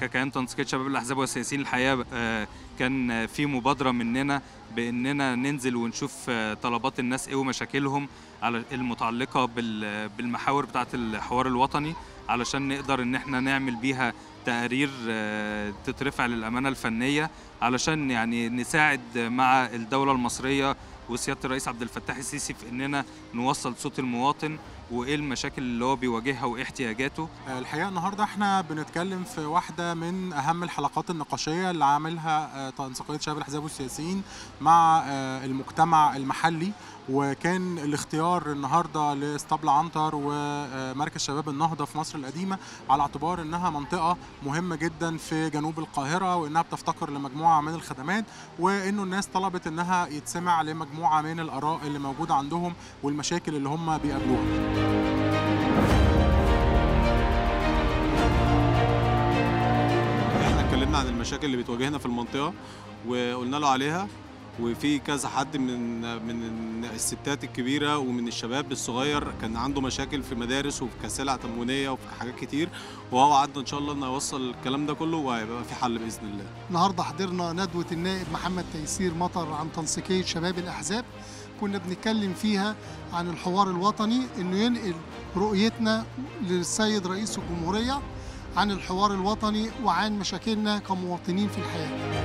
ككيان تنسيقيه شباب الاحزاب والسياسيين الحقيقه آه، كان في مبادره مننا باننا ننزل ونشوف آه، طلبات الناس ايه ومشاكلهم على المتعلقه بال- بالمحاور بتاعه الحوار الوطني علشان نقدر ان احنا نعمل بيها تقارير آه، تترفع للامانه الفنيه علشان يعني نساعد مع الدوله المصريه وسياده الرئيس عبد الفتاح السيسي في اننا نوصل صوت المواطن وايه المشاكل اللي هو بيواجهها وايه احتياجاته الحقيقه النهارده احنا بنتكلم في واحده من اهم الحلقات النقاشيه اللي عاملها آه، تنسيقيه شباب الاحزاب والسياسيين مع آه، المجتمع المحلي وكان الاختيار النهارده لاسطبل عنتر ومركز شباب النهضه في مصر القديمه على اعتبار انها منطقه مهمه جدا في جنوب القاهره وانها بتفتقر لمجموعه من الخدمات وانه الناس طلبت انها يتسمع لمجموعه من الاراء اللي موجوده عندهم والمشاكل اللي هم بيقابلوها احنا اتكلمنا عن المشاكل اللي بتواجهنا في المنطقه وقلنا له عليها وفي كذا حد من من الستات الكبيره ومن الشباب الصغير كان عنده مشاكل في مدارس وفي كسلع تموينيه وفي حاجات كتير وهو وعدنا ان شاء الله انه يوصل الكلام ده كله وهيبقى في حل باذن الله النهارده حضرنا ندوة النائب محمد تيسير مطر عن تنسيقية شباب الأحزاب كنا بنتكلم فيها عن الحوار الوطني إنه ينقل رؤيتنا للسيد رئيس الجمهورية عن الحوار الوطني وعن مشاكلنا كمواطنين في الحياة